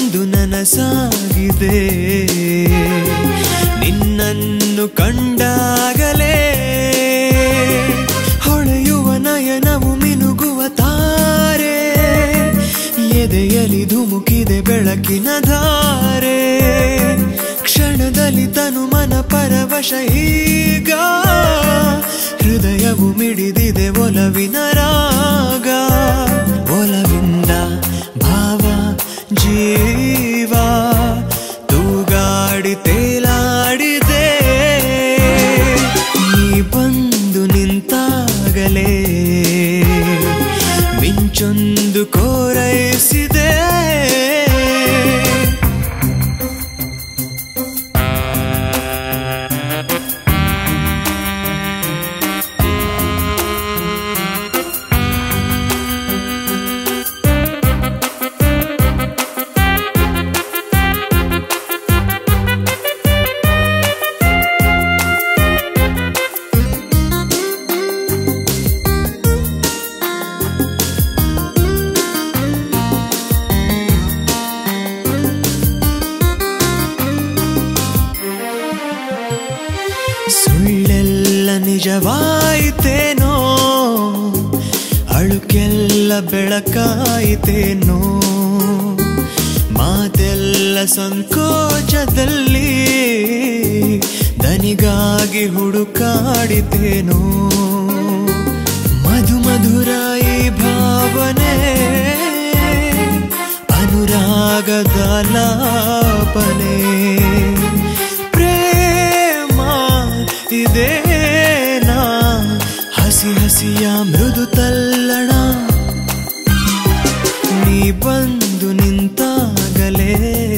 ಬಂದು ನನಸಾಗಿದೆ ನಿನ್ನನ್ನು ಕಂಡಾಗಲೇ ಹೊಳೆಯುವ ನಯನವು ಮಿನುಗುವ ತಾರೆ ಎದೆಯಲಿ ಧುಮುಕಿದೆ ಬೆಳಕಿನ ಧಾರೆ ಕ್ಷಣದಲ್ಲಿ ತನು ಮನ ಪರವಶ ಈಗ ಹೃದಯವು ಮಿಡಿದಿದೆ ಒಲವಿನ ರಾಗ ಒಲವಿಂದ ಭಾವ ಜೀವ ತೂಗಾಡಿ ತೇಲಾಡಿದೆ ನೀ ಬಂದು ನಿಂತಾಗಲೇ ಮಿಂಚೊಂದು ಕೋರೈಸಿದೆ ಸುಳ್ಳೆಲ್ಲ ನಿಜವಾಯಿತೇನೋ ಅಳುಕೆಲ್ಲ ಬೆಳಕಾಯಿತೇನೋ ಮಾತೆಲ್ಲ ಸಂಕೋಚದಲ್ಲಿ ದನಿಗಾಗಿ ಹುಡುಕಾಡಿತೇನೋ ಮಧು ಮಧುರ ಈ ಭಾವನೆ ಅನುರಾಗದ ಲಾಪನೆ ಪ್ರೇಮ ಇದೇನಾ ಹಸಿ ಹಸಿಯ ಮೃದು ತಲ್ಲಣ ನೀ ಬಂದು ನಿಂತಾಗಲೇ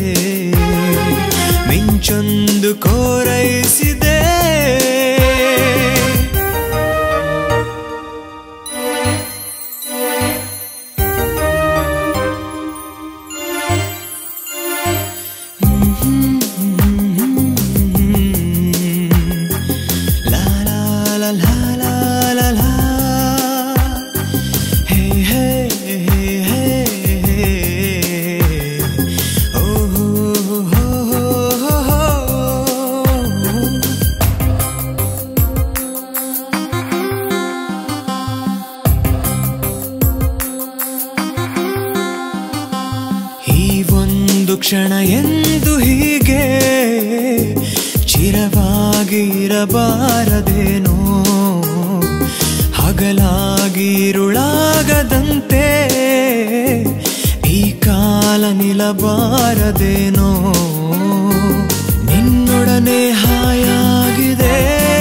ಮಿಂಚೊಂದು ಕೋರೈಸಿದೆ La la la la la la la. Hey hey hey hey hey. Oh oh oh oh oh. ಈ ಒಂದು ಕ್ಷಣ ಎಂದು ಹೀಗೆ ಚಿರವಾಗಿ ಇರಬಾರದೇನೋ ಹಗಲಾಗಿ ಇರುಳಾಗದಂತೆ ಈ ಕಾಲ ನಿಲ್ಲಬಾರದೇನೋ ನಿನ್ನೊಡನೆ ಹಾಯಾಗಿದೆ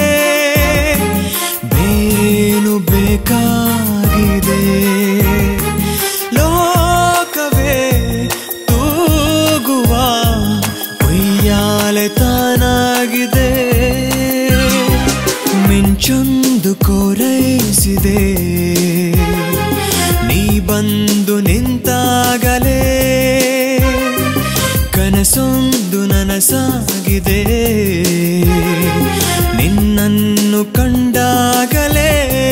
ಬೇರೇನು ಬೇಕಾಗಿದೆ ಲೋಕವೇ ತೂಗುವ ಉಯ್ಯಾಲೆ ತಾನಾಗಿದೆ ಮಿಂಚೊಂದು ಕೋರೈಸಿದೆ ನೀ ಬಂದು ನಿಂತಾಗಲೇ ಕನಸೊಂದು ನನಸಾಗಿದೆ ನಿನ್ನನ್ನು ಕಂಡಾಗಲೇ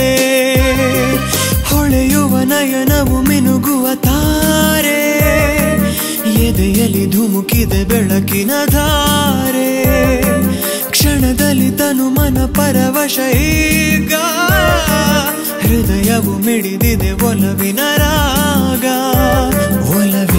ಹೊಳೆಯುವ ನಯನವು ಮಿನುಗುವ ತಾರೆ ಎದೆಯಲಿ ಧುಮುಕಿದೆ ಬೆಳಕಿನ ಧಾರೆ ಕ್ಷಣದಲ್ಲಿ ತನು ಮನ ಪರವಶ ಈಗ ಹೃದಯವು ಮಿಡಿದಿದೆ ಒಲವಿನ ರಾಗ ಒಲವಿನ